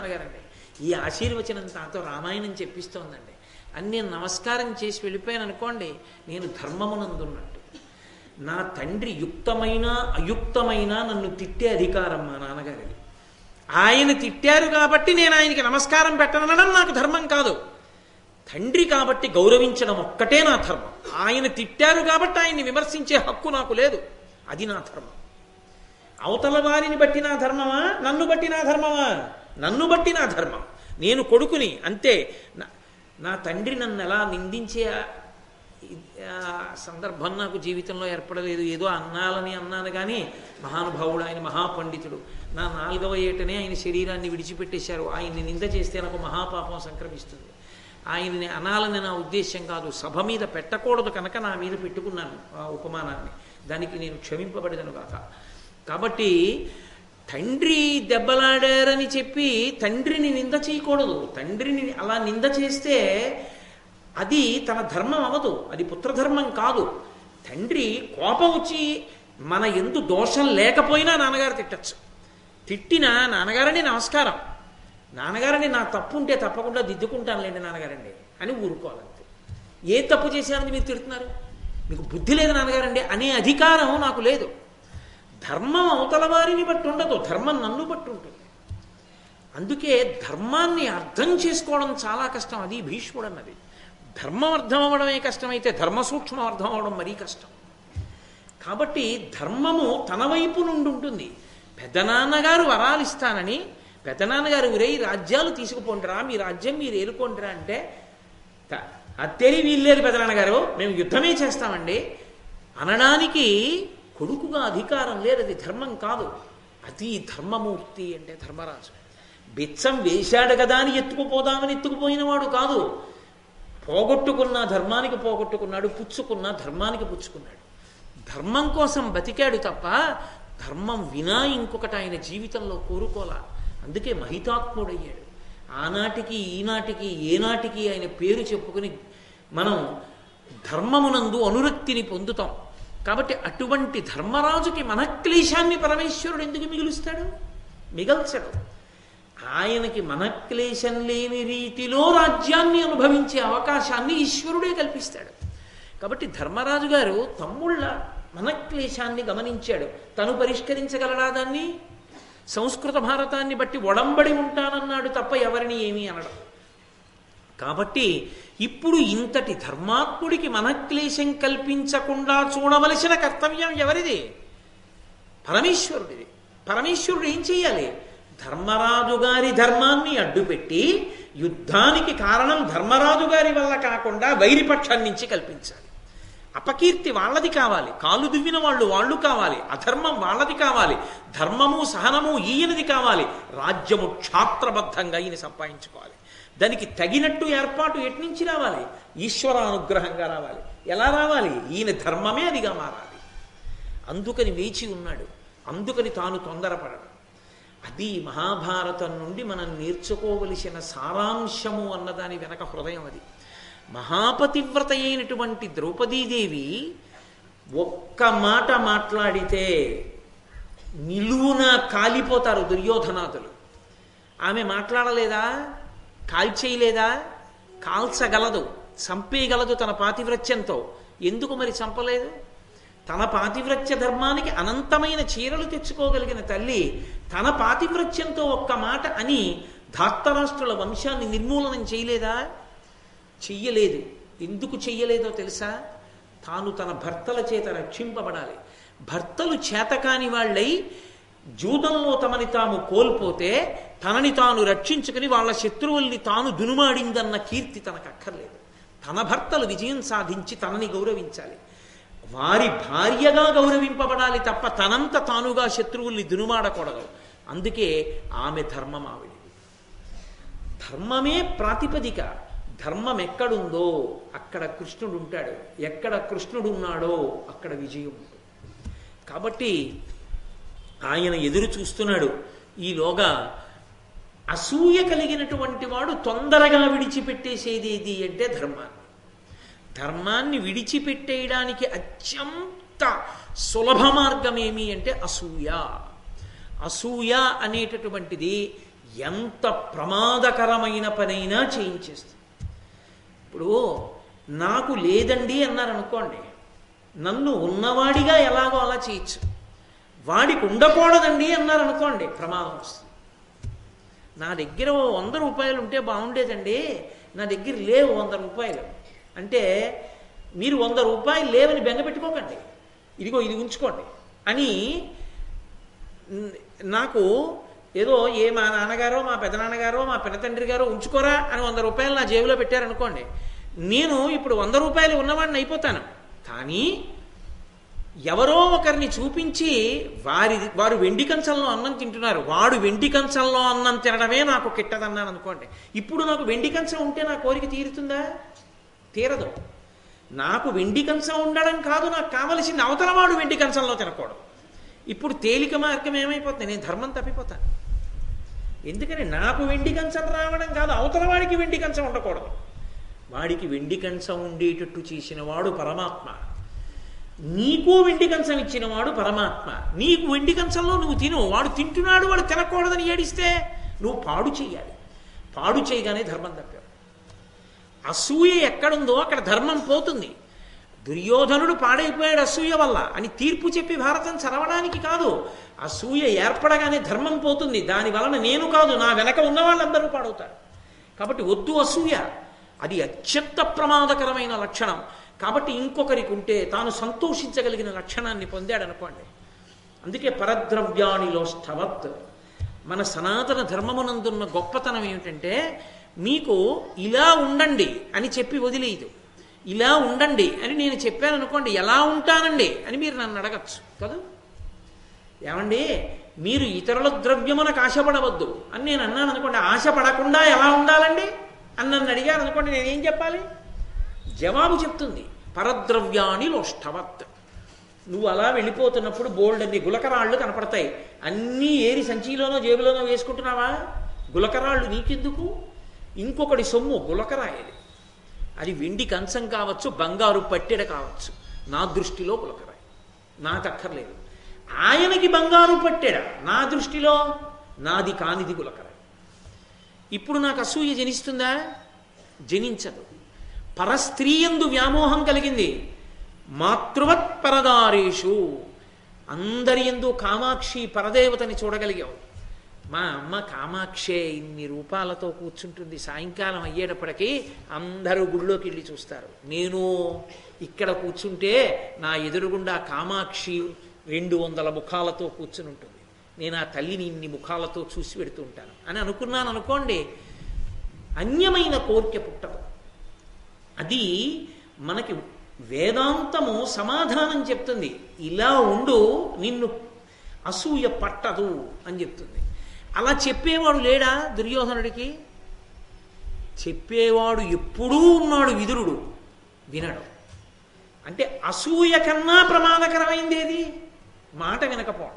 నాన్నగారండి ఈ ఆశీర్వచనం తాతో రామాయణం చెప్పిస్తోందండి అని నేను నమస్కారం చేసి వెళ్ళిపోయాను అనుకోండి నేను ధర్మమునందున్నట్టు నా తండ్రి యుక్తమైన అయుక్తమైన నన్ను తిట్టే అధికారం మా నాన్నగారిది ఆయన తిట్టారు కాబట్టి నేను ఆయనకి నమస్కారం పెట్టనడం నాకు ధర్మం కాదు తండ్రి కాబట్టి గౌరవించడం ఒక్కటే నా ధర్మం ఆయన తిట్టారు కాబట్టి ఆయన్ని విమర్శించే హక్కు నాకు లేదు అది నా ధర్మం అవతల వారిని బట్టి నా ధర్మమా నన్ను బట్టి నా ధర్మమా నన్ను బట్టి నా ధర్మం నేను కొడుకుని అంతే నా- నా తండ్రి నన్ను ఎలా నిందించే ఆ- ఆ సందర్భం నాకు జీవితంలో ఏర్పడలేదు ఏదో అన్నాలని అన్నాను కానీ మహానుభావుడు ఆయన మహాపండితుడు నా నాలుగవ ఏటనే ఆయన శరీరాన్ని విడిచిపెట్టేశారు ఆయన్ని నింద చేస్తే నాకు మహాపాపం సంక్రమిస్తుంది ఆయన్ని అనాలని నా ఉద్దేశం కాదు సభ మీద పెట్టకూడదు కనుక నా మీద పెట్టుకున్నాను ఆ ఉపమానాన్ని దానికి నేను క్షమింపబడదను కాక కాబట్టి తండ్రి దెబ్బలాడారని చెప్పి తండ్రిని నింద చేయకూడదు తండ్రిని అలా నింద చేస్తే అది తన ధర్మం అవ్వదు అది పుత్రధర్మం కాదు తండ్రి కోపం వచ్చి మన ఎందు దోషం లేకపోయినా నాన్నగారు తిట్టచ్చు తిట్టినా నాన్నగారని నమస్కారం నాన్నగారని నా తప్పు ఉంటే తప్పకుండా దిద్దుకుంటానులేండి నాన్నగారండి అని ఊరుకోవాలంతే ఏ తప్పు చేశారని మీరు తిడుతున్నారు మీకు బుద్ధి లేదు నాన్నగారండి అనే అధికారం నాకు లేదు ధర్మం అవతల వారిని బట్టి ఉండదు ధర్మం నన్ను బట్టి ఉంటుంది అందుకే ధర్మాన్ని అర్థం చేసుకోవడం చాలా కష్టం అది భీష్ముడు అన్నది ధర్మం అర్థం అవ్వడమే కష్టమైతే ధర్మ సూక్ష్మం అర్థం అవ్వడం మరీ కష్టం కాబట్టి ధర్మము తన వైపు నుండి ఉంటుంది పెద్దనాన్నగారు వరాలు ఇస్తానని పెద్దనాన్నగారు ఉరే ఈ రాజ్యాలు తీసుకుపోండిరా మీ రాజ్యం మీరు ఏలుకోండిరా అంటే త- అత్తేరి వీల్లేదు పెద్దనాన్నగారు మేము యుద్ధమే చేస్తామండి అనడానికి కొడుకుగా అధికారం లేదు అది ధర్మం కాదు అది ధర్మమూర్తి అంటే ధర్మరాజు బిచ్చం వేశాడు కదా అని ఎత్తుకుపోదామని ఎత్తుకుపోయిన వాడు కాదు పోగొట్టుకున్న ధర్మానికి పోగొట్టుకున్నాడు పుచ్చుకున్న ధర్మానికి పుచ్చుకున్నాడు ధర్మం కోసం బతికాడు తప్ప ధర్మం వినా ఇంకొకటి ఆయన జీవితంలో కోరుకోలా అందుకే మహితాత్ముడయ్యాడు ఆనాటికి ఈనాటికి ఏనాటికి ఆయన పేరు చెప్పుకుని మనం ధర్మమునందు అనురక్తిని పొందుతాం కాబట్టి అటువంటి ధర్మరాజుకి మనక్లేశాన్ని పరమేశ్వరుడు ఎందుకు మిగులుస్తాడు మిగల్చడు ఆయనకి మనక్లేశం లేని రీతిలో రాజ్యాన్ని అనుభవించే అవకాశాన్ని ఈశ్వరుడే కల్పిస్తాడు కాబట్టి ధర్మరాజు గారు తమ్ముళ్ళ మనక్లేశాన్ని గమనించాడు తను పరిష్కరించగలడా దాన్ని సంస్కృత భారతాన్ని బట్టి ఒడంబడి ఉంటానన్నాడు తప్ప ఎవరిని ఏమీ అనడం కాబట్టి ఇప్పుడు ఇంతటి ధర్మాత్ముడికి మనక్లేశం కల్పించకుండా చూడవలసిన కర్తవ్యం ఎవరిది పరమేశ్వరుడిది పరమేశ్వరుడు ఏం చెయ్యాలి ధర్మరాజు గారి ధర్మాన్ని అడ్డుపెట్టి యుద్ధానికి కారణం ధర్మరాజు గారి వల్ల కాకుండా వైరిపక్షం నుంచి కల్పించాలి అపకీర్తి వాళ్ళది కావాలి కాలు దువ్విన వాళ్ళు వాళ్ళు కావాలి అధర్మం వాళ్ళది కావాలి ధర్మము సహనము ఈయనది కావాలి రాజ్యము క్షాత్రబద్ధంగా ఈయన సంపాదించుకోవాలి దానికి తగినట్టు ఏర్పాటు ఎట్నుంచి రావాలి ఈశ్వర అనుగ్రహంగా రావాలి ఎలా రావాలి ఈయన ధర్మమే అదిగా మారాలి అందుకని వేచి ఉన్నాడు అందుకని తాను తొందరపడడం అది మహాభారతం నుండి మనం నేర్చుకోవలసిన సారాంశము అన్నదాని వెనక హృదయం అది మహాపతివ్రత అయినటువంటి ద్రౌపదీదేవి ఒక్క మాట మాట్లాడితే నిలువున కాలిపోతారు దుర్యోధనాథులు ఆమె మాట్లాడలేదా కాల్చేయలేదా కాల్చగలదు చంపేయగలదు తన పాతివ్రత్యంతో ఎందుకు మరి చంపలేదు తన పాతివ్రత్య ధర్మానికి అనంతమైన చీరలు తెచ్చుకోగలిగిన తల్లి తన పాతివ్రత్యంతో ఒక్క మాట అని ధాత్తరాష్ట్రుల వంశాన్ని నిర్మూలనం చేయలేదా చెయ్యలేదు ఎందుకు చెయ్యలేదో తెలుసా తాను తన భర్తల చేత రక్షింపబడాలి భర్తలు చేతకాని వాళ్ళై జూదంలో తమని తాము కోల్పోతే తనని తాను రక్షించుకుని వాళ్ళ శత్రువుల్ని తాను దునుమాడిందన్న కీర్తి తనకు అక్కర్లేదు తన భర్తలు విజయం సాధించి తనని గౌరవించాలి వారి భార్యగా గౌరవింపబడాలి తప్ప తనంత తానుగా శత్రువుల్ని దునుమాడకూడదు అందుకే ఆమె ధర్మం ఆవిడిది ధర్మమే ప్రాతిపదిక ధర్మం ఎక్కడుందో అక్కడ కృష్ణుడు ఉంటాడు ఎక్కడ కృష్ణుడు ఉన్నాడో అక్కడ విజయం ఉంటుంది కాబట్టి ఆయన ఎదురు చూస్తున్నాడు ఈలోగా అసూయ కలిగినటువంటి వాడు తొందరగా విడిచిపెట్టేసేది ఏది అంటే ధర్మాన్ని ధర్మాన్ని విడిచిపెట్టేయడానికి అత్యంత సులభ మార్గం ఏమి అంటే అసూయ అసూయ అనేటటువంటిది ఎంత ప్రమాదకరమైన పనైనా చేయించేస్తుంది ఇప్పుడు నాకు లేదండి అన్నారనుకోండి నన్ను ఉన్నవాడిగా ఎలాగో అలా చేయొచ్చు వాడికి ఉండకూడదండి అన్నారనుకోండి ప్రమాదం వస్తుంది నా దగ్గర ఓ వంద రూపాయలు ఉంటే బాగుండేదండి నా దగ్గర లేవు వంద రూపాయలు అంటే మీరు వంద రూపాయలు లేవని బెంగ పెట్టుకోకండి ఇదిగో ఇది ఉంచుకోండి అని న్- నాకు ఏదో ఏ మా నాన్నగారో మా పెదనాన్నగారో మా పెనతండ్రి గారో ఉంచుకోరా అని వంద రూపాయలు నా జేబులో పెట్టారనుకోండి నేను ఇప్పుడు వంద రూపాయలు ఉన్నవాడిని అయిపోతాను కానీ ఎవరో ఒకరిని చూపించి వారి వారు వెండి కంచంలో అన్నం తింటున్నారు వాడు వెండి కంచంలో అన్నం తినడమే నాకు కిట్టదన్నాను అనుకోండి ఇప్పుడు నాకు వెండి కంచం ఉంటే నా కోరిక తీరుతుందా తీరదు నాకు వెండి కంచం ఉండడం కాదు నాకు కావలసింది అవతల వాడు వెండి కంచంలో తినకూడదు ఇప్పుడు తేలిక మార్గం ఏమైపోతుంది నేను ధర్మం తప్పిపోతాను ఎందుకని నాకు వెండి కంచం రావడం కాదు అవతల వాడికి వెండి కంచం ఉండకూడదు వాడికి వెండి కంచం ఉండేటట్టు చేసిన వాడు పరమాత్మ నీకు వెండి కంచం ఇచ్చిన వాడు పరమాత్మ నీకు వెండి కంచంలో నువ్వు తిను వాడు తింటున్నాడు వాడు తినకూడదని ఏడిస్తే నువ్వు పాడు చేయాలి పాడు చేయగానే ధర్మం తప్పావు అసూయ ఎక్కడుందో అక్కడ ధర్మం పోతుంది దుర్యోధనుడు పాడైపోయాడు అసూయ వల్ల అని తీర్పు చెప్పి భారతం చదవడానికి కాదు అసూయ ఏర్పడగానే ధర్మం పోతుంది దాని వలన నేను కాదు నా వెనక ఉన్న వాళ్ళందరూ పాడవుతారు కాబట్టి వద్దు అసూయ అది అత్యంత ప్రమాదకరమైన లక్షణం కాబట్టి ఇంకొకరికి ఉంటే తాను సంతోషించగలిగిన లక్షణాన్ని పొందాడు అనుకోండి అందుకే పరద్రవ్యాణిలో స్థవత్ మన సనాతన ధర్మమునందున్న గొప్పతనం ఏమిటంటే మీకు ఇలా ఉండండి అని చెప్పి వదిలేయదు ఇలా ఉండండి అని నేను చెప్పాను అనుకోండి ఎలా ఉంటానండి అని మీరు నన్ను అడగచ్చు కదా ఏమండి మీరు ఇతరుల ద్రవ్యమునకు ఆశపడవద్దు అని నేను అన్నాను అనుకోండి ఆశపడకుండా ఎలా ఉండాలండి అని నన్ను అడిగారు అనుకోండి నేనేం చెప్పాలి జవాబు చెప్తుంది పరద్రవ్యాన్ని లోష్టవత్ నువ్వు అలా వెళ్ళిపోతున్నప్పుడు బోల్డ్ అన్ని గులకరాళ్ళు కనపడతాయి అన్నీ ఏరి సంచిలోనో జేబులోనో వేసుకుంటున్నావా గులకరాళ్ళు నీకెందుకు ఇంకొకటి సొమ్ము గులకరాయది అది వెండి కంచం కావచ్చు బంగారు పట్టెడ కావచ్చు నా దృష్టిలో గులకరాయి నాకు అక్కర్లేదు ఆయనకి బంగారు పట్టెడ నా దృష్టిలో నాది కానిది గులకరాయి ఇప్పుడు నాకు అసూయ జనిస్తుందా జనించదు పరస్త్రీయందు వ్యామోహం కలిగింది మాతృవత్ పరదారేషు అందరి ఎందు కామాక్షి పరదేవతని చూడగలిగావు మా అమ్మ కామాక్షే ఇన్ని రూపాలతో కూర్చుంటుంది సాయంకాలం అయ్యేటప్పటికీ అందరూ గుడిలోకి వెళ్ళి చూస్తారు నేను ఇక్కడ కూర్చుంటే నా ఎదురుగుండా కామాక్షి రెండు వందల ముఖాలతో కూర్చుని ఉంటుంది నేను ఆ తల్లిని ఇన్ని ముఖాలతో చూసి పెడుతూ ఉంటాను అని అనుకున్నాను అనుకోండి అన్యమైన కోరిక పుట్టదు అది మనకి వేదాంతము సమాధానం చెప్తుంది ఇలా ఉండు నిన్ను అసూయ పట్టదు అని చెప్తుంది అలా చెప్పేవాడు లేడా దుర్యోధనుడికి చెప్పేవాడు ఎప్పుడూ ఉన్నాడు విదురుడు వినడు అంటే అసూయ కన్నా ప్రమాదకరమైంది ఏది మాట వినకపోవడం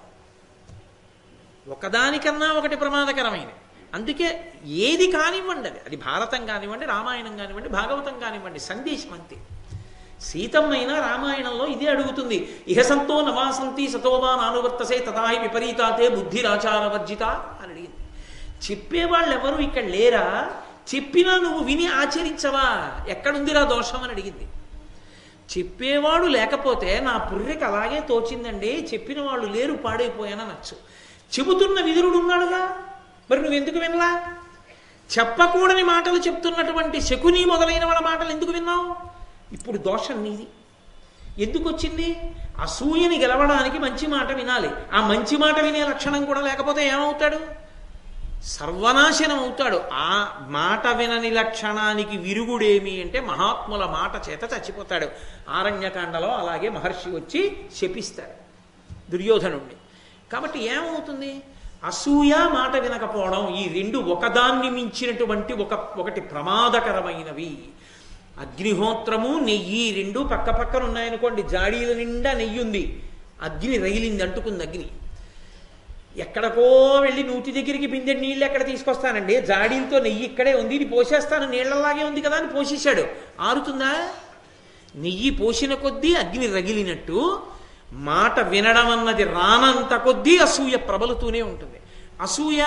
ఒకదానికన్నా ఒకటి ప్రమాదకరమైనది అందుకే ఏది కానివ్వండి అది అది భారతం కానివ్వండి రామాయణం కానివ్వండి భాగవతం కానివ్వండి సందేశం అంతే సీతమ్మైనా రామాయణంలో ఇదే అడుగుతుంది ఇహ సంతో నవాసంతి సతోవా నానువర్తసే తదాహి విపరీతాతే బుద్ధిరాచారవర్జిత అని అడిగింది చెప్పేవాళ్ళు ఎవరు ఇక్కడ లేరా చెప్పినా నువ్వు విని ఆచరించవా ఎక్కడుందిరా దోషం అని అడిగింది చెప్పేవాడు లేకపోతే నా పుర్రెకి అలాగే తోచిందండి చెప్పిన వాళ్ళు లేరు పాడైపోయాననొచ్చు చెబుతున్న విదురుడు ఉన్నాడుగా మరి నువ్వెందుకు వినలా చెప్పకూడని మాటలు చెప్తున్నటువంటి శకుని మొదలైన వాళ్ళ మాటలు ఎందుకు విన్నావు ఇప్పుడు దోషం నీది ఎందుకు వచ్చింది అసూయని గెలవడానికి మంచి మాట వినాలి ఆ మంచి మాట వినే లక్షణం కూడా లేకపోతే ఏమవుతాడు సర్వనాశనం అవుతాడు ఆ మాట వినని లక్షణానికి విరుగుడేమి అంటే మహాత్ముల మాట చేత చచ్చిపోతాడు ఆరణ్యకాండలో అలాగే మహర్షి వచ్చి శపిస్తాడు దుర్యోధనుణ్ణి కాబట్టి ఏమవుతుంది అసూయ మాట వినకపోవడం ఈ రెండు ఒకదాన్ని మించినటువంటి ఒక ఒకటి ప్రమాదకరమైనవి అగ్నిహోత్రము నెయ్యి రెండు పక్క పక్కన ఉన్నాయనుకోండి జాడీల నిండా నెయ్యి ఉంది అగ్ని రగిలింది అంటుకుంది అగ్ని ఎక్కడికో వెళ్ళి నూతి దగ్గరికి బిందె నీళ్ళు ఎక్కడ తీసుకొస్తానండి జాడీలతో నెయ్యి ఇక్కడే ఉంది ఇది పోసేస్తాను నీళ్ళలాగే ఉంది కదా అని పోసేశాడు ఆరుతుందా నెయ్యి పోసిన కొద్దీ అగ్ని రగిలినట్టు మాట వినడం అన్నది రానంత కొద్దీ అసూయ ప్రబలుతూనే ఉంటుంది అసూయ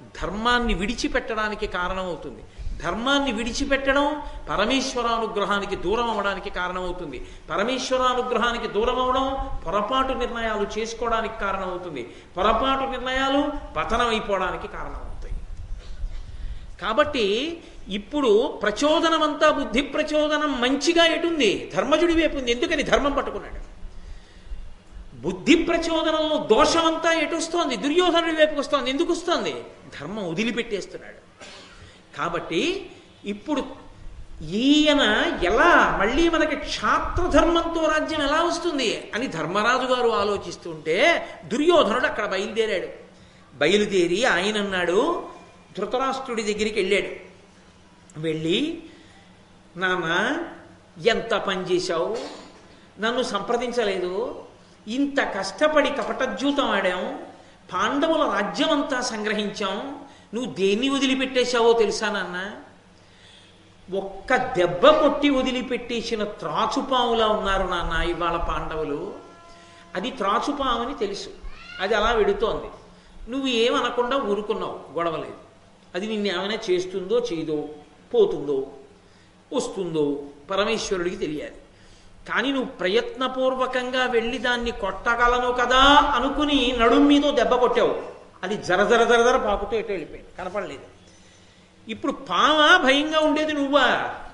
ధర్మాన్ని విడిచిపెట్టడానికి కారణమవుతుంది ధర్మాన్ని విడిచిపెట్టడం పరమేశ్వరానుగ్రహానికి దూరం అవడానికి కారణమవుతుంది పరమేశ్వరానుగ్రహానికి దూరం అవడం పొరపాటు నిర్ణయాలు చేసుకోవడానికి కారణమవుతుంది పొరపాటు నిర్ణయాలు పతనం అయిపోవడానికి కారణమవుతాయి కాబట్టి ఇప్పుడు ప్రచోదనమంతా బుద్ధి ప్రచోదనం మంచిగా ఎటుంది ధర్మజుడి వైపు ఉంది ఎందుకని ధర్మం పట్టుకున్నాడు బుద్ధి ప్రచోదనంలో దోషమంతా ఎటు వస్తోంది దుర్యోధనుడి వైపుకి వస్తోంది ఎందుకు వస్తోంది ధర్మం వదిలిపెట్టేస్తున్నాడు కాబట్టి ఇప్పుడు ఈయన ఎలా మళ్ళీ మనకి క్షాత్రధర్మంతో రాజ్యం ఎలా వస్తుంది అని ధర్మరాజు గారు ఆలోచిస్తుంటే దుర్యోధనుడు అక్కడ బయలుదేరాడు బయలుదేరి ఆయన అన్నాడు ధృతరాష్ట్రుడి దగ్గరికి వెళ్ళాడు వెళ్ళి నాన్న ఎంత పని చేశావు నన్ను సంప్రదించలేదు ఇంత కష్టపడి కపటజ్యూతం ఆడాం పాండవుల రాజ్యం అంతా సంగ్రహించాం నువ్వు దేన్ని వదిలిపెట్టేశావో తెలుసా నాన్న ఒక్క దెబ్బ కొట్టి వదిలిపెట్టేసిన త్రాచుపాములా ఉన్నారు నాన్న ఇవాళ పాండవులు అది త్రాచుపామని తెలుసు అది అలా వెడుతోంది నువ్వు ఏమనకుండా ఊరుకున్నావు గొడవలేదు అది నిన్ను ఏమైనా చేస్తుందో చేయదో పోతుందో వస్తుందో పరమేశ్వరుడికి తెలియాలి కానీ నువ్వు ప్రయత్నపూర్వకంగా వెళ్ళి దాన్ని కొట్టగలను కదా అనుకుని నడుం మీదో దెబ్బ కొట్టావు అది జర జర జర జర పాకుతూ ఎటు వెళ్ళిపోయింది కనపడలేదు ఇప్పుడు పామ భయంగా ఉండేది నువ్వా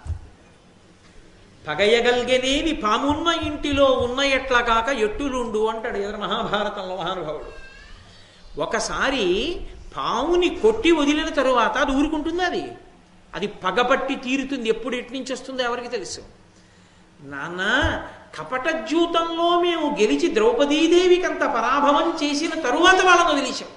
పగయగలిగేదేవి పామున్న ఇంటిలో ఉన్న ఎట్లా కాక ఎట్టులుండు అంటాడు ఎదురు మహాభారతంలో మహానుభావుడు ఒకసారి పాముని కొట్టి వదిలిన తరువాత అది ఊరుకుంటుంది అది అది పగపట్టి తీరుతుంది ఎప్పుడు ఎటు నుంచి వస్తుందో ఎవరికి తెలుసు నాన్న కపటజ్యూతంలో మేము గెలిచి ద్రౌపదీదేవికి అంత పరాభవం చేసిన తరువాత వాళ్ళని వదిలేశాం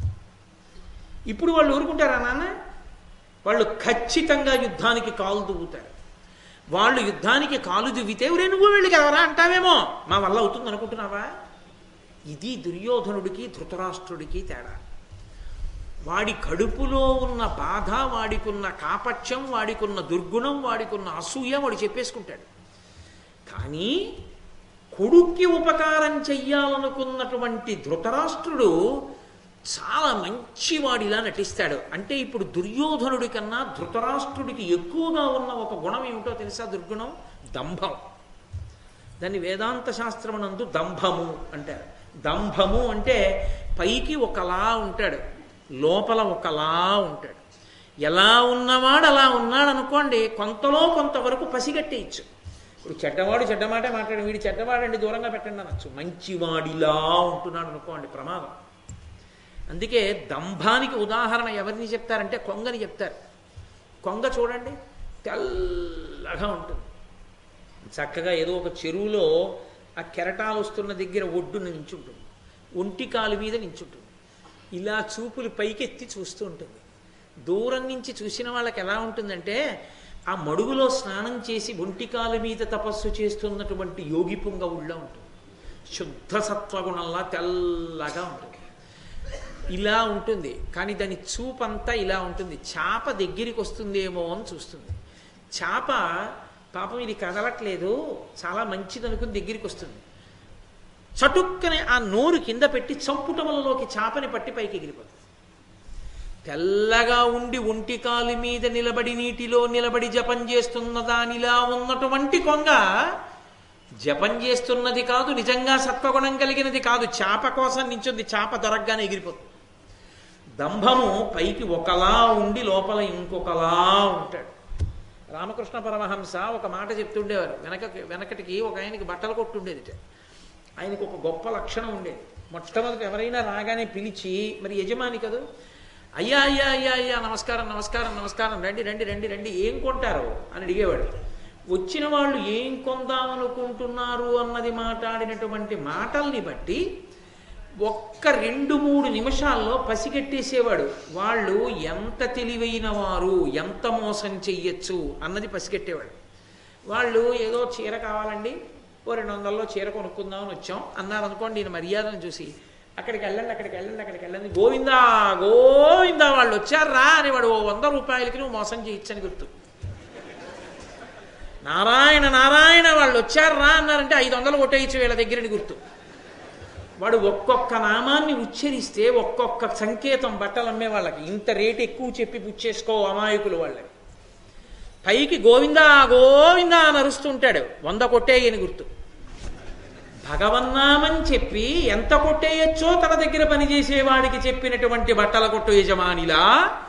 ఇప్పుడు వాళ్ళు ఊరుకుంటారా నాన్న వాళ్ళు ఖచ్చితంగా యుద్ధానికి కాలు దువ్వుతారు వాళ్ళు యుద్ధానికి కాలు దువ్వితే ఒరే నువ్వు వెళ్ళి కదవరా అంటావేమో మా వల్ల అవుతుంది అనుకుంటున్నావా ఇది దుర్యోధనుడికి ధృతరాష్ట్రుడికి తేడా వాడి కడుపులో ఉన్న బాధ వాడికున్న కాపట్యం వాడికున్న దుర్గుణం వాడికున్న అసూయ వాడు చెప్పేసుకుంటాడు కానీ కొడుక్కి ఉపకారం చెయ్యాలనుకున్నటువంటి ధృతరాష్ట్రుడు చాలా మంచివాడిలా నటిస్తాడు అంటే ఇప్పుడు దుర్యోధనుడి కన్నా ధృతరాష్ట్రుడికి ఎక్కువగా ఉన్న ఒక గుణం ఏమిటో తెలుసా దుర్గుణం దంభం దాన్ని వేదాంత శాస్త్రమునందు దంభము అంటారు దంభము అంటే పైకి ఒకలా ఉంటాడు లోపల ఒకలా ఉంటాడు ఎలా ఉన్నవాడు అలా ఉన్నాడు అనుకోండి కొంతలో కొంతవరకు పసిగట్టేయచ్చు ఇప్పుడు చెడ్డవాడు చెడ్డమాట మాట్లాడి వీడి చెడ్డవాడండి దూరంగా పెట్టండి అనొచ్చు మంచివాడిలా ఉంటున్నాడు అనుకోండి ప్రమాదం అందుకే దంభానికి ఉదాహరణ ఎవరిని చెప్తారంటే కొంగని చెప్తారు కొంగ చూడండి తెల్లగా ఉంటుంది చక్కగా ఏదో ఒక చెరువులో ఆ కెరటాలు వస్తున్న దగ్గర ఒడ్డున నించుంటుంది ఒంటి కాలు మీద నించుంటుంది ఇలా చూపులు పైకెత్తి చూస్తూ ఉంటుంది దూరం నుంచి చూసిన వాళ్ళకి ఎలా ఉంటుందంటే ఆ మడుగులో స్నానం చేసి ఒంటికాల మీద తపస్సు చేస్తున్నటువంటి యోగి పుంగవుళ్ళ ఉంటుంది శుద్ధ సత్వగుణంలా తెల్లగా ఉంటుంది ఇలా ఉంటుంది కానీ దాని చూపంతా ఇలా ఉంటుంది చాప దగ్గరికి వస్తుందేమో అని చూస్తుంది చాప పాపం ఇది కదలట్లేదు చాలా మంచిది అనుకుని దగ్గరికి వస్తుంది చటుక్కనే ఆ నోరు కింద పెట్టి చంపుటమలలోకి చాపని పట్టి పైకి ఎగిరిపోతుంది తెల్లగా ఉండి ఒంటికాలు మీద నిలబడి నీటిలో నిలబడి జపం చేస్తున్న దానిలా ఉన్నటువంటి కొంగ జపం చేస్తున్నది కాదు నిజంగా సత్వగుణం కలిగినది కాదు చాప కోసం నించుంది చాప దొరకగానే ఎగిరిపోతుంది దంభము పైకి ఒకలా ఉండి లోపల ఇంకొకలా ఉంటాడు రామకృష్ణ పరమహంస ఒక మాట చెప్తుండేవారు వెనక వెనకటికి ఒక ఆయనకి బట్టలు కొట్టుండేది ఆయనకు ఒక గొప్ప లక్షణం ఉండేది మొట్టమొదటి ఎవరైనా రాగానే పిలిచి మరి యజమాని కదా అయ్యా అయ్యా అయ్యా అయ్యా నమస్కారం నమస్కారం నమస్కారం రండి రండి రండి రండి ఏం కొంటారు అని అడిగేవాడు వచ్చిన వాళ్ళు ఏం కొందామనుకుంటున్నారు అన్నది మాట్లాడినటువంటి మాటల్ని బట్టి ఒక్క రెండు మూడు నిమిషాల్లో పసిగట్టేసేవాడు వాళ్ళు ఎంత తెలివైన వారు ఎంత మోసం చెయ్యొచ్చు అన్నది పసిగట్టేవాడు వాళ్ళు ఏదో చీర కావాలండి ఓ రెండు వందల్లో చీర కొనుక్కుందామని వచ్చాం అన్నారు అనుకోండి నేను మర్యాదను చూసి అక్కడికి వెళ్ళండి అక్కడికి వెళ్ళండి అక్కడికి వెళ్ళండి గోవిందా గోవిందా వాళ్ళు వచ్చారా అని వాడు ఓ వంద రూపాయలకి నువ్వు మోసం చేయొచ్చని గుర్తు నారాయణ నారాయణ వాళ్ళు వచ్చారా అన్నారంటే ఐదు వందలు కొట్టేయచ్చు వీళ్ళ దగ్గరని గుర్తు వాడు ఒక్కొక్క నామాన్ని ఉచ్చరిస్తే ఒక్కొక్క సంకేతం బట్టలు అమ్మే వాళ్ళకి ఇంత రేటు ఎక్కువ చెప్పి పుచ్చేసుకో అమాయకులు వాళ్ళని పైకి గోవిందా గోవిందా అని అరుస్తుంటాడు వంద కొట్టేయని గుర్తు భగవన్నామని చెప్పి ఎంత కొట్టేయచ్చో తన దగ్గర పనిచేసేవాడికి చెప్పినటువంటి బట్టల కొట్టు యజమానిలా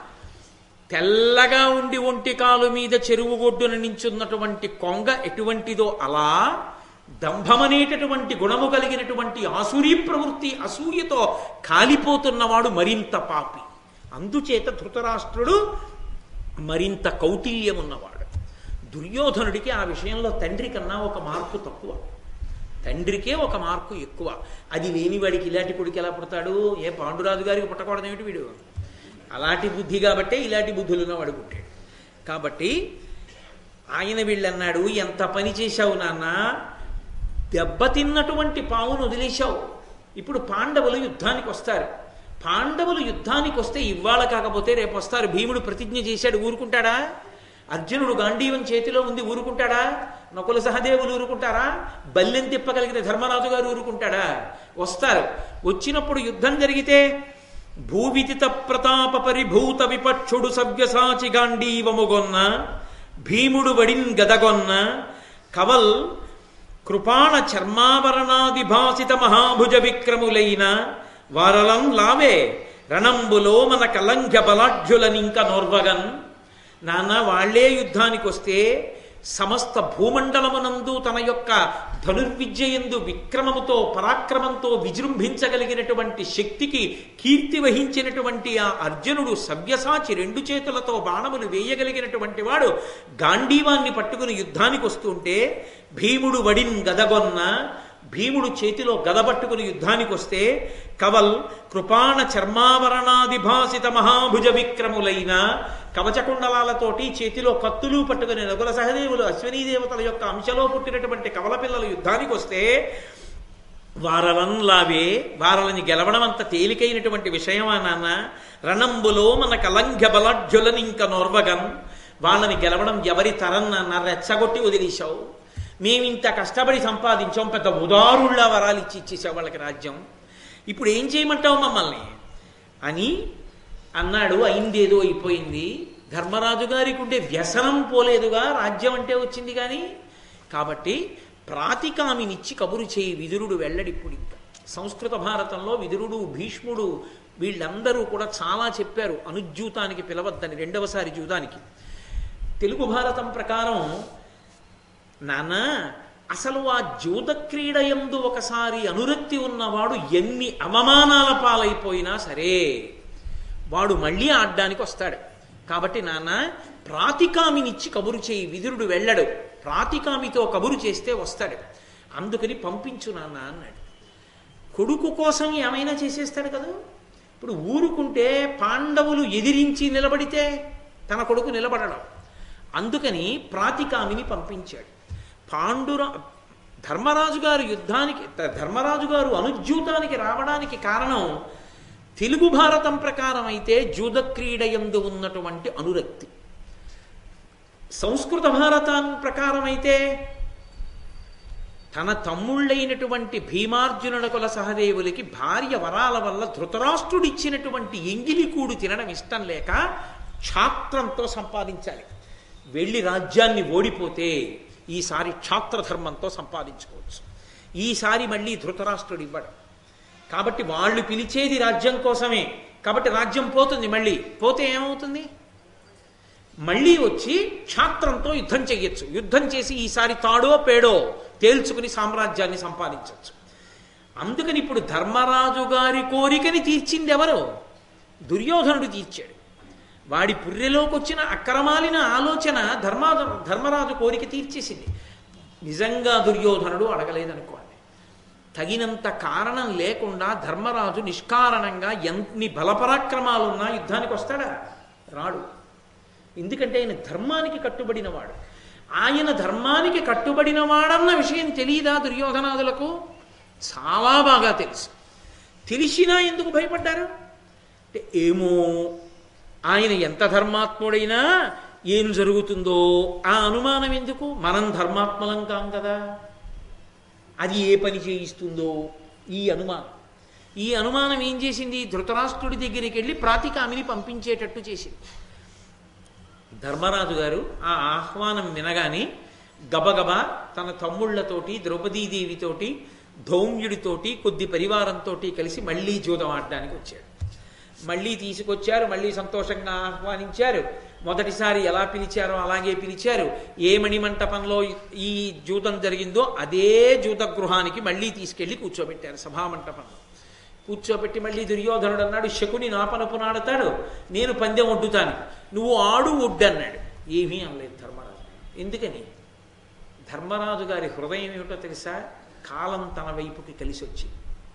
తెల్లగా ఉండి ఒంటి కాలు మీద చెరువు ఒడ్డున నించున్నటువంటి కొంగ ఎటువంటిదో అలా దంభమనేటటువంటి గుణము కలిగినటువంటి ఆసురీ ప్రవృత్తి అసూయతో కాలిపోతున్నవాడు మరింత పాపి అందుచేత ధృతరాష్ట్రుడు మరింత కౌటిల్యం ఉన్నవాడు దుర్యోధనుడికి ఆ విషయంలో తండ్రి కన్నా ఒక మార్పు తక్కువ తండ్రికే ఒక మార్కు ఎక్కువ అది లేని వాడికి ఇలాంటి కొడుకు ఎలా పుడతాడు ఏ పాండురాజు గారికి పుట్టకూడదేమిటి వీడు అలాంటి బుద్ధి కాబట్టే ఇలాంటి బుద్ధులున్న వాడు పుట్టాడు కాబట్టి ఆయన వీళ్ళన్నాడు ఎంత పని చేశావు నాన్న దెబ్బతిన్నటువంటి పావును వదిలేశావు ఇప్పుడు పాండవులు యుద్ధానికి వస్తారు పాండవులు యుద్ధానికి వస్తే ఇవాళ కాకపోతే రేపు వస్తారు భీముడు ప్రతిజ్ఞ చేశాడు ఊరుకుంటాడా అర్జునుడు గాంధీవం చేతిలో ఉంది ఊరుకుంటాడా నకుల సహదేవులు ఊరుకుంటారా బల్లెం తిప్పగలిగిన ధర్మరాజు గారు ఊరుకుంటాడా వస్తారు వచ్చినప్పుడు యుద్ధం జరిగితే భూవిదిత ప్రతాప పరిభూత విపక్షుడు సవ్యసాచి గాంధీవముగొన్న భీముడు వడిన్ గదగొన్న కవల్ కృపాణ చర్మావరణాది భాసిత మహాభుజ విక్రములైన వారలం లావే రణంబులో మన కలంఘ్య బలాఢ్యులనింక నోర్వగన్ నాన్న వాళ్లే యుద్ధానికి వస్తే సమస్త భూమండలమునందు తన యొక్క ధనుర్విద్యయందు విక్రమముతో పరాక్రమంతో విజృంభించగలిగినటువంటి శక్తికి కీర్తి వహించినటువంటి ఆ అర్జునుడు సవ్యసాచి రెండు చేతులతో బాణములు వేయగలిగినటువంటి వాడు గాంధీవాన్ని పట్టుకుని యుద్ధానికి వస్తుంటే భీముడు వడిన్ గదగొన్న భీముడు చేతిలో గద పట్టుకుని యుద్ధానికి వస్తే కవల్ కృపాణ చర్మావరణాదిభాసిత మహాభుజ విక్రములైన కవచకుండలాలతోటి చేతిలో కత్తులు పట్టుకుని నగుల సహదేవులు అశ్వనీ దేవతల యొక్క అంశలో పుట్టినటువంటి కవల పిల్లలు యుద్ధానికి వస్తే వారలంలావే వారలని గెలవడం అంత తేలికైనటువంటి విషయమా నాన్న రణంబులో మన కలంఘ్య బలాఢ్యులని ఇంక నోర్వగన్ వాళ్ళని గెలవడం ఎవరి తరం నాన్న రెచ్చగొట్టి వదిలేశావు మేము ఇంత కష్టపడి సంపాదించాం పెద్ద ఉదారుళ్ళ వరాలు ఇచ్చి ఇచ్చేసావు వాళ్ళకి రాజ్యం ఇప్పుడు ఏం చేయమంటావు మమ్మల్ని అని అన్నాడు అయిందేదో అయిపోయింది ధర్మరాజు గారికి ఉండే వ్యసనం పోలేదుగా రాజ్యం అంటే వచ్చింది కానీ కాబట్టి ప్రాతికామినిచ్చి కబురు చేయి విదురుడు వెళ్ళడి ఇప్పుడు ఇంకా సంస్కృత భారతంలో విదురుడు భీష్ముడు వీళ్ళందరూ కూడా చాలా చెప్పారు అనుజ్యూతానికి పిలవద్దని రెండవసారి జూదానికి తెలుగు భారతం ప్రకారం నాన్న అసలు ఆ జూద క్రీడ ఎందు ఒకసారి అనురక్తి ఉన్నవాడు ఎన్ని అవమానాల పాలైపోయినా సరే వాడు మళ్ళీ ఆడడానికి వస్తాడు కాబట్టి నాన్న ప్రాతికామినిచ్చి కబురు చేయి విదురుడు వెళ్ళడు ప్రాతికామితో కబురు చేస్తే వస్తాడు అందుకని పంపించు నాన్న అన్నాడు కొడుకు కోసం ఏమైనా చేసేస్తాడు కదా ఇప్పుడు ఊరుకుంటే పాండవులు ఎదిరించి నిలబడితే తన కొడుకు నిలబడడం అందుకని ప్రాతికామిని పంపించాడు పాండుర ధర్మరాజు గారు యుద్ధానికి ధర్మరాజు గారు అనుజ్యూతానికి రావడానికి కారణం తెలుగు భారతం ప్రకారం అయితే జూద క్రీడ ఎందు ఉన్నటువంటి అనురక్తి సంస్కృత భారతం ప్రకారం అయితే తన తమ్ముళ్ళైనటువంటి భీమార్జునుడకుల సహదేవులకి భార్య వరాల వల్ల ధృతరాష్ట్రుడిచ్చినటువంటి ఎంగిలికూడు తినడం ఇష్టం లేక క్షాత్రంతో సంపాదించాలి వెళ్ళి రాజ్యాన్ని ఓడిపోతే ఈసారి క్షాత్రధర్మంతో సంపాదించుకోవచ్చు ఈసారి మళ్ళీ ధృతరాష్ట్రుడు ఇవ్వడం కాబట్టి వాళ్ళు పిలిచేది రాజ్యం కోసమే కాబట్టి రాజ్యం పోతుంది మళ్ళీ పోతే ఏమవుతుంది మళ్ళీ వచ్చి క్షాత్రంతో యుద్ధం చెయ్యొచ్చు యుద్ధం చేసి ఈసారి తాడో పేడో తేల్చుకుని సామ్రాజ్యాన్ని సంపాదించవచ్చు అందుకని ఇప్పుడు ధర్మరాజు గారి కోరికని తీర్చింది ఎవరు దుర్యోధనుడు తీర్చాడు వాడి పుర్రెలోకి వచ్చిన అక్రమాలిన ఆలోచన ధర్మాజు ధర్మరాజు కోరిక తీర్చేసింది నిజంగా దుర్యోధనుడు అడగలేదనుకోండి తగినంత కారణం లేకుండా ధర్మరాజు నిష్కారణంగా ఎన్ని బలపరాక్రమాలున్నా యుద్ధానికి వస్తాడా రాడు ఎందుకంటే ఆయన ధర్మానికి కట్టుబడినవాడు ఆయన ధర్మానికి కట్టుబడినవాడన్న విషయం తెలియదా దుర్యోధనాదులకు చాలా బాగా తెలుసు తెలిసినా ఎందుకు భయపడ్డారు అంటే ఏమో ఆయన ఎంత ధర్మాత్ముడైనా ఏం జరుగుతుందో ఆ అనుమానం ఎందుకు మనం ధర్మాత్మలం కాం కదా అది ఏ పని చేయిస్తుందో ఈ అనుమానం ఈ అనుమానం ఏం చేసింది ధృతరాష్ట్రుడి దగ్గరికి వెళ్ళి ప్రాతికామిని పంపించేటట్టు చేసింది ధర్మరాజు గారు ఆ ఆహ్వానం వినగానే గబగబా తన తమ్ముళ్లతోటి ద్రౌపదీదేవితోటి ధౌమ్యుడితోటి కొద్ది పరివారంతో కలిసి మళ్ళీ జూదం ఆడడానికి వచ్చాడు మళ్ళీ తీసుకొచ్చారు మళ్ళీ సంతోషంగా ఆహ్వానించారు మొదటిసారి ఎలా పిలిచారో అలాగే పిలిచారు ఏ మణిమంటపంలో ఈ జూదం జరిగిందో అదే జూత గృహానికి మళ్ళీ తీసుకెళ్లి కూర్చోబెట్టారు సభామంటపంలో కూర్చోబెట్టి మళ్ళీ దుర్యోధనుడు అన్నాడు శకుని నాపనపున ఆడతాడు నేను పందెం ఒడ్డుతాను నువ్వు ఆడు ఒడ్డు అన్నాడు ఏమీ అనలేదు ధర్మరాజు ఎందుకని ధర్మరాజు గారి హృదయం ఏమిటో తెలుసా కాలం తన వైపుకి కలిసి వచ్చింది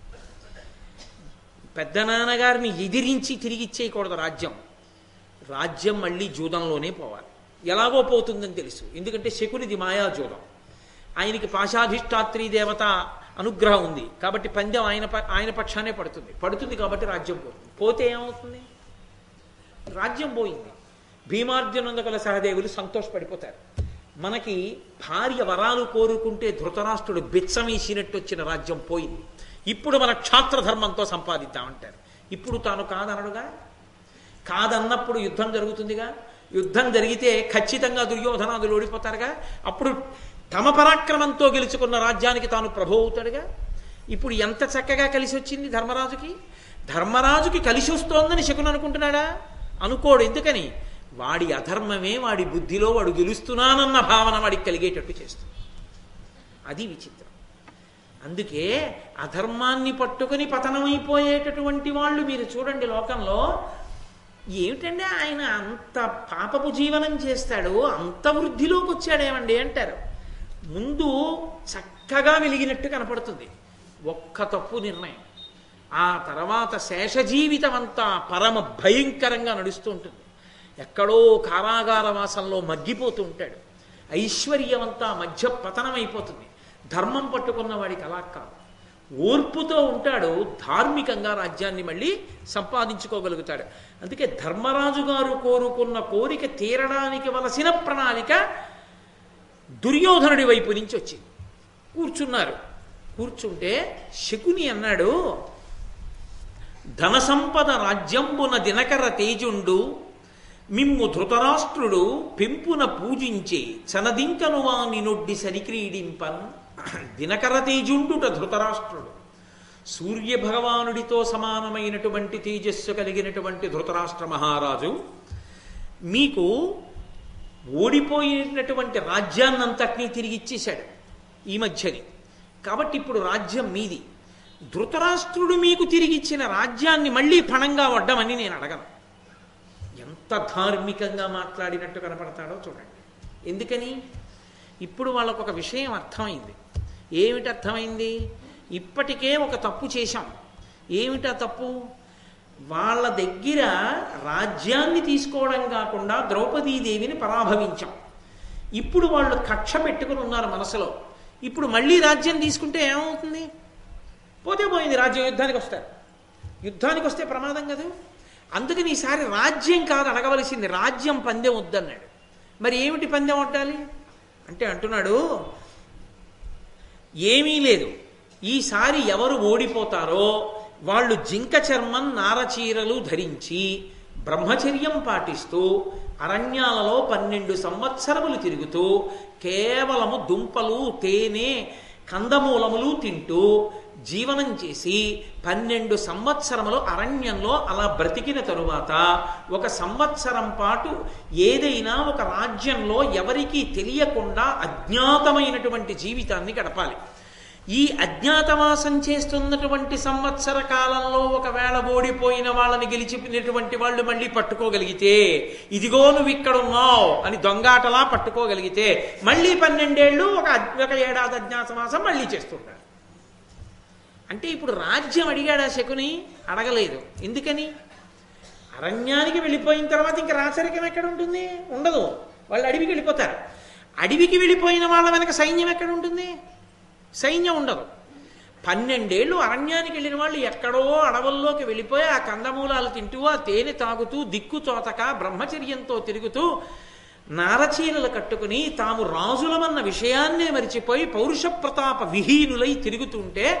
పెద్ద నాన్నగారిని ఎదిరించి తిరిగి ఇచ్చేయకూడదు రాజ్యం రాజ్యం మళ్ళీ జూదంలోనే పోవాలి ఎలాగో పోతుందని తెలుసు ఎందుకంటే శకునిది మాయా జూదం ఆయనకి పాశాధిష్టాత్రి దేవత అనుగ్రహం ఉంది కాబట్టి పందెం ఆయన ప- ఆయన పక్షానే పడుతుంది పడుతుంది కాబట్టి రాజ్యం పోతుంది పోతే ఏమవుతుంది రాజ్యం పోయింది భీమార్జునందుకల సహదేవులు సంతోషపడిపోతారు మనకి భార్య వరాలు కోరుకుంటే ధృతరాష్ట్రుడు బిచ్చమీసినట్టు వచ్చిన రాజ్యం పోయింది ఇప్పుడు మన క్షాత్ర ధర్మంతో సంపాదిద్దామంటారు ఇప్పుడు తాను కాదనడుగా కాదన్నప్పుడు యుద్ధం జరుగుతుందిగా యుద్ధం జరిగితే ఖచ్చితంగా దుర్యోధనాదులు ఓడిపోతారుగా అప్పుడు తమ పరాక్రమంతో గెలుచుకున్న రాజ్యానికి తాను ప్రభు అవుతాడుగా ఇప్పుడు ఎంత చక్కగా కలిసి వచ్చింది ధర్మరాజుకి ధర్మరాజుకి కలిసి వస్తోందని శకుని అనుకుంటున్నాడా అనుకోడు ఎందుకని వాడి అధర్మమే వాడి బుద్ధిలో వాడు గెలుస్తున్నానన్న భావన వాడికి కలిగేటట్టు చేస్తుంది అది విచిత్రం అందుకే అధర్మాన్ని పట్టుకుని పతనమైపోయేటటువంటి వాళ్ళు మీరు చూడండి లోకంలో ఏమిటండి ఆయన అంత పాపపు జీవనం చేస్తాడు అంత వృద్ధిలోకి వచ్చాడేమండి అంటారు ముందు చక్కగా వెలిగినట్టు కనపడుతుంది ఒక్క తప్పు నిర్ణయం ఆ తర్వాత శేష జీవితం అంతా పరమ భయంకరంగా నడుస్తూ ఉంటుంది ఎక్కడో కారాగార వాసంలో మగ్గిపోతూ ఉంటాడు ఐశ్వర్యమంతా మధ్య పతనమైపోతుంది ధర్మం పట్టుకున్న వాడికి అలా కాదు ఓర్పుతో ఉంటాడు ధార్మికంగా రాజ్యాన్ని మళ్ళీ సంపాదించుకోగలుగుతాడు అందుకే ధర్మరాజు గారు కోరుకున్న కోరిక తీరడానికి వలసిన ప్రణాళిక దుర్యోధనుడి వైపు నుంచి వచ్చింది కూర్చున్నారు కూర్చుంటే శకుని అన్నాడు ధన సంపద రాజ్యంబున దినకర తేజుండు మిమ్ము ధృతరాష్ట్రుడు పెంపున పూజించే చనదింకను వాని నొడ్డి సరిక్రీడింపన్ దినకర తేజుండుట ధృతరాష్ట్రుడు సూర్య భగవానుడితో సమానమైనటువంటి తేజస్సు కలిగినటువంటి ధృతరాష్ట్ర మహారాజు మీకు ఓడిపోయినటువంటి రాజ్యాన్నంతటినీ తిరిగి ఇచ్చేశాడు ఈ మధ్యని కాబట్టి ఇప్పుడు రాజ్యం మీది ధృతరాష్ట్రుడు మీకు తిరిగిచ్చిన రాజ్యాన్ని మళ్ళీ పణంగా వడ్డమని నేను అడగను ఎంత ధార్మికంగా మాట్లాడినట్టు కనపడతాడో చూడండి ఎందుకని ఇప్పుడు వాళ్ళకు ఒక విషయం అర్థమైంది ఏమిటి అర్థమైంది ఇప్పటికే ఒక తప్పు చేశాం ఏమిటా తప్పు వాళ్ళ దగ్గర రాజ్యాన్ని తీసుకోవడం కాకుండా ద్రౌపదీదేవిని పరాభవించాం ఇప్పుడు వాళ్ళు కక్ష పెట్టుకుని ఉన్నారు మనసులో ఇప్పుడు మళ్ళీ రాజ్యం తీసుకుంటే ఏమవుతుంది పోతే పోయింది రాజ్యం యుద్ధానికి వస్తారు యుద్ధానికి వస్తే ప్రమాదం కదా అందుకని ఈసారి రాజ్యం కాదు అడగవలసింది రాజ్యం పందెం వద్దన్నాడు మరి ఏమిటి పందెం వడ్డాలి అంటే అంటున్నాడు ఏమీ లేదు ఈసారి ఎవరు ఓడిపోతారో వాళ్ళు జింక చర్మం నారచీరలు ధరించి బ్రహ్మచర్యం పాటిస్తూ అరణ్యాలలో పన్నెండు సంవత్సరములు తిరుగుతూ కేవలము దుంపలు తేనె కందమూలములు తింటూ జీవనం చేసి పన్నెండు సంవత్సరములు అరణ్యంలో అలా బ్రతికిన తరువాత ఒక సంవత్సరం పాటు ఏదైనా ఒక రాజ్యంలో ఎవరికీ తెలియకుండా అజ్ఞాతమైనటువంటి జీవితాన్ని గడపాలి ఈ అజ్ఞాతవాసం చేస్తున్నటువంటి సంవత్సర కాలంలో ఒకవేళ ఓడిపోయిన వాళ్ళని గెలిచినటువంటి వాళ్ళు మళ్ళీ పట్టుకోగలిగితే ఇదిగో నువ్వు ఇక్కడ ఉన్నావు అని దొంగాటలా పట్టుకోగలిగితే మళ్ళీ పన్నెండేళ్ళు ఒక ఒక ఏడాది అజ్ఞాతవాసం మళ్ళీ చేస్తుంటారు అంటే ఇప్పుడు రాజ్యం అడిగాడా శకుని అడగలేదు ఎందుకని అరణ్యానికి వెళ్ళిపోయిన తర్వాత ఇంకా రాచరికం ఎక్కడ ఉంటుంది ఉండదు వాళ్ళు అడవికి వెళ్ళిపోతారు అడవికి వెళ్ళిపోయిన వాళ్ళ వెనక సైన్యం ఎక్కడ ఉంటుంది సైన్యం ఉండదు పన్నెండేళ్ళు అరణ్యానికి వెళ్ళిన వాళ్ళు ఎక్కడో అడవుల్లోకి వెళ్ళిపోయి ఆ కందమూలాలు తింటూ ఆ తేనె తాగుతూ దిక్కు తోతక బ్రహ్మచర్యంతో తిరుగుతూ నారచీలలు కట్టుకుని తాము రాజులమన్న విషయాన్నే మరిచిపోయి పౌరుష ప్రతాప విహీనులై తిరుగుతుంటే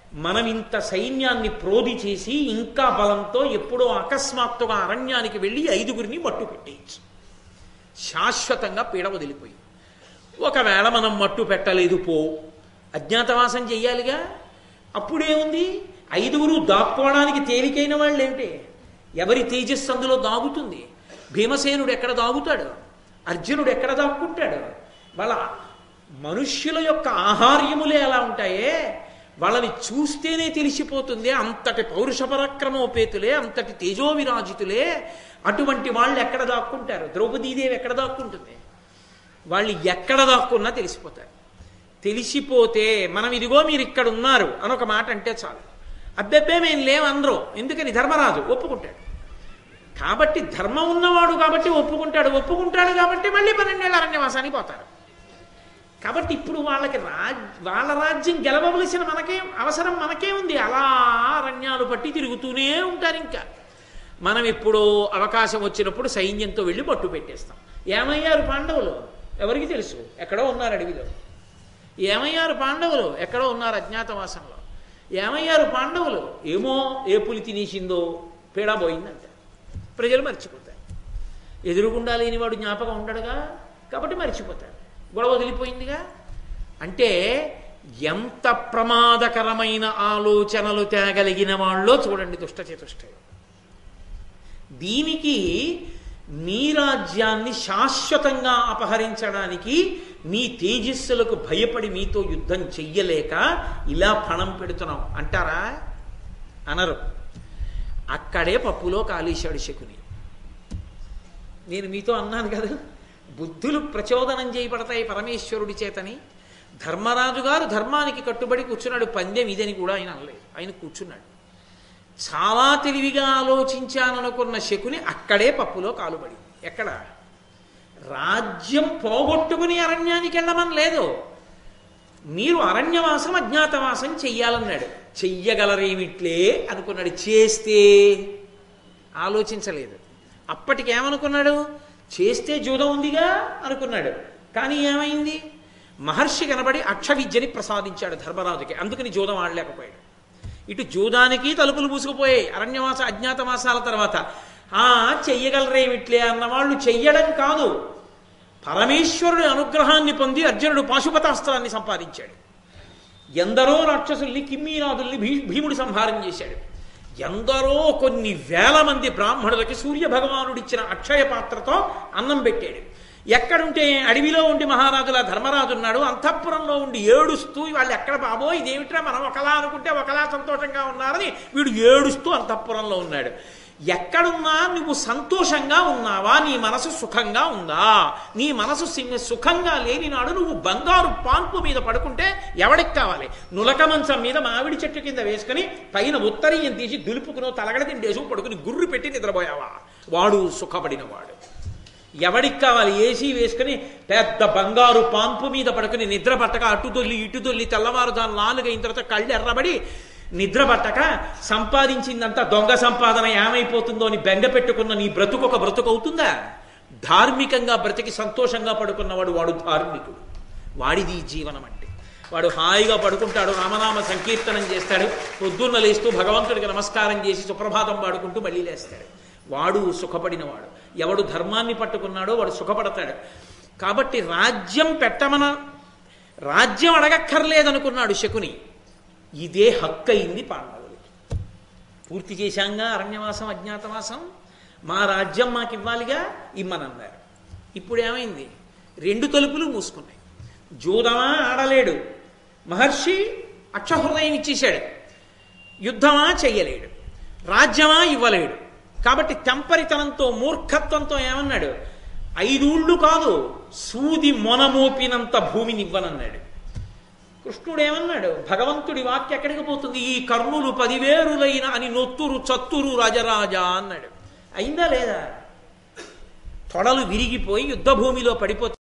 మనం ఇంత సైన్యాన్ని ప్రోధి చేసి ఇంకా బలంతో ఎప్పుడో అకస్మాత్తుగా అరణ్యానికి వెళ్ళి ఐదుగురిని మట్టు పెట్టేయచ్చు శాశ్వతంగా పీడ వదిలిపోయి ఒకవేళ మనం మట్టు పెట్టలేదు పో అజ్ఞాతవాసం చెయ్యాలిగా అప్పుడేముంది ఐదుగురు దాక్కోవడానికి తేలికైన వాళ్ళు ఏమిటి ఎవరి తేజస్సు అందులో దాగుతుంది భీమసేనుడు ఎక్కడ దాగుతాడు అర్జునుడు ఎక్కడ దాక్కుంటాడు వాళ్ళ మనుష్యుల యొక్క ఆహార్యములే ఎలా ఉంటాయే వాళ్ళని చూస్తేనే తెలిసిపోతుంది అంతటి పౌరుష పరాక్రమోపేతులే అంతటి తేజోవిరాజితులే అటువంటి వాళ్ళు ఎక్కడ దాక్కుంటారు ద్రౌపదీదేవి ఎక్కడ దాక్కుంటుంది వాళ్ళు ఎక్కడ దాక్కున్నా తెలిసిపోతారు తెలిసిపోతే మనం ఇదిగో మీరు ఇక్కడ ఉన్నారు అని ఒక మాట అంటే చాలు అబ్బెబ్బే మేము లేవు అందరూ ఎందుకని ధర్మరాజు ఒప్పుకుంటాడు కాబట్టి ధర్మం ఉన్నవాడు కాబట్టి ఒప్పుకుంటాడు ఒప్పుకుంటాడు కాబట్టి మళ్ళీ పన్నెండేళ్ళ అరణ్యవాసానికి పోతారు కాబట్టి ఇప్పుడు వాళ్ళకి రాజ్ వాళ్ళ రాజ్యం గెలవవలసిన మనకే అవసరం మనకే ఉంది అలా అరణ్యాలు పట్టి తిరుగుతూనే ఉంటారు ఇంకా మనం ఎప్పుడో అవకాశం వచ్చినప్పుడు సైన్యంతో వెళ్ళి పట్టు పెట్టేస్తాం ఏమయ్యారు పాండవులు ఎవరికి తెలుసు ఎక్కడో ఉన్నారు అడవిలో ఏమయ్యారు పాండవులు ఎక్కడో ఉన్నారు అజ్ఞాతవాసంలో ఏమయ్యారు పాండవులు ఏమో ఏ పులి తినేసిందో పీడా పోయిందంట ప్రజలు మర్చిపోతారు ఎదురుగుండా లేనివాడు జ్ఞాపకం ఉండడుగా కాబట్టి మర్చిపోతారు గొడవ వదిలిపోయిందిగా అంటే ఎంత ప్రమాదకరమైన ఆలోచనలు తేగలిగిన వాళ్ళో చూడండి దుష్టచతుష్టయం దీనికి నీ రాజ్యాన్ని శాశ్వతంగా అపహరించడానికి నీ తేజస్సులకు భయపడి మీతో యుద్ధం చెయ్యలేక ఇలా పణం పెడుతున్నాం అంటారా అనరు అక్కడే పప్పులో కాళీశాడు శకుని నేను మీతో అన్నాను కదా బుద్ధులు ప్రచోదనం చేయబడతాయి పరమేశ్వరుడి చేతని ధర్మరాజు గారు ధర్మానికి కట్టుబడి కూర్చున్నాడు పందెం ఇదని కూడా ఆయన అనలేదు ఆయన కూర్చున్నాడు చాలా తెలివిగా ఆలోచించాననుకున్న శకుని అక్కడే పప్పులో కాలుబడి ఎక్కడ రాజ్యం పోగొట్టుకుని అరణ్యానికి వెళ్ళమని లేదు మీరు అరణ్యవాసం అజ్ఞాతవాసం చెయ్యాలన్నాడు చెయ్యగలరేమిట్లే అనుకున్నాడు చేస్తే ఆలోచించలేదు అప్పటికి ఏమనుకున్నాడు చేస్తే జూదం ఉందిగా అనుకున్నాడు కానీ ఏమైంది మహర్షి కనబడి అక్ష విద్యని ప్రసాదించాడు ధర్మరాజుకి అందుకని జూదం ఆడలేకపోయాడు ఇటు జూదానికి తలుపులు మూసుకుపోయాయి అరణ్యవాస అజ్ఞాతవాసాల తర్వాత ఆ చెయ్యగలరేమిట్లే అన్నవాళ్ళు చెయ్యడం కాదు పరమేశ్వరుడి అనుగ్రహాన్ని పొంది అర్జునుడు పాశుపతాస్త్రాన్ని సంపాదించాడు ఎందరో రాక్షసుల్ని కిమ్మీనాథుల్ని భీ భీముడు సంహారం చేశాడు ఎందరో కొన్ని వేల మంది బ్రాహ్మణులకి సూర్య భగవానుడిచ్చిన అక్షయ పాత్రతో అన్నం పెట్టాడు ఎక్కడుంటే అడవిలో ఉండి మహారాజుల ధర్మరాజు ఉన్నాడు అంతఃపురంలో ఉండి ఏడుస్తూ వాళ్ళు ఎక్కడ బాబో ఇదేమిట్రా మనం ఒకలా అనుకుంటే ఒకలా సంతోషంగా ఉన్నారని వీడు ఏడుస్తూ అంతఃపురంలో ఉన్నాడు ఎక్కడున్నా నువ్వు సంతోషంగా ఉన్నావా నీ మనసు సుఖంగా ఉందా నీ మనసు సి- సుఖంగా లేని నాడు నువ్వు బంగారు పాన్పు మీద పడుకుంటే ఎవడికి కావాలి నులక మంచం మీద మామిడి చెట్టు కింద వేసుకుని పైన ఉత్తరీయం తీసి దులుపుకునో తలగడ తిండేసు పడుకుని గుర్రు పెట్టి నిద్రపోయావా వాడు సుఖపడినవాడు ఎవడికి కావాలి ఏసీ వేసుకుని పెద్ద బంగారు పాన్పు మీద పడుకుని నిద్ర పట్టక అటు తొల్లి ఇటు తొల్లి తెల్లవారుజాను నాలుగు అయిన తర్వాత కళ్ళు ఎర్రబడి నిద్ర పట్టక సంపాదించిందంతా దొంగ సంపాదన ఏమైపోతుందో అని బెంగ పెట్టుకున్న నీ బ్రతుకు ఒక బ్రతుకు అవుతుందా ధార్మికంగా బ్రతికి సంతోషంగా పడుకున్నవాడు వాడు ధార్మికుడు వాడిది ఈ జీవనం అంటే వాడు హాయిగా పడుకుంటాడు రామనామ సంకీర్తనం చేస్తాడు పొద్దున్న లేస్తూ భగవంతుడికి నమస్కారం చేసి సుప్రభాతం పాడుకుంటూ మళ్ళీ లేస్తాడు వాడు సుఖపడినవాడు ఎవడు ధర్మాన్ని పట్టుకున్నాడో వాడు సుఖపడతాడు కాబట్టి రాజ్యం పెట్టమన రాజ్యం అడగక్కర్లేదనుకున్నాడు శకుని ఇదే హక్కు అయింది పాండవులకి పూర్తి చేశాంగా అరణ్యవాసం అజ్ఞాతవాసం మా రాజ్యం మాకు ఇవ్వాలిగా ఇమ్మనన్నారు ఇప్పుడు ఏమైంది రెండు తలుపులు మూసుకున్నాయి జూదమా ఆడలేడు మహర్షి అక్షహృదయం ఇచ్చేశాడు యుద్ధమా చెయ్యలేడు రాజ్యమా ఇవ్వలేడు కాబట్టి తెంపరితనంతో మూర్ఖత్వంతో ఏమన్నాడు ఐదూళ్ళు కాదు సూది మొనమోపినంత భూమిని ఇవ్వనన్నాడు కృష్ణుడు ఏమన్నాడు భగవంతుడి వాక్య ఎక్కడికి పోతుంది ఈ కర్ణులు పదివేరులైన అని నొత్తురు చత్తురు రాజరాజా అన్నాడు అయిందా లేదా తొడలు విరిగిపోయి యుద్ధ భూమిలో పడిపోతే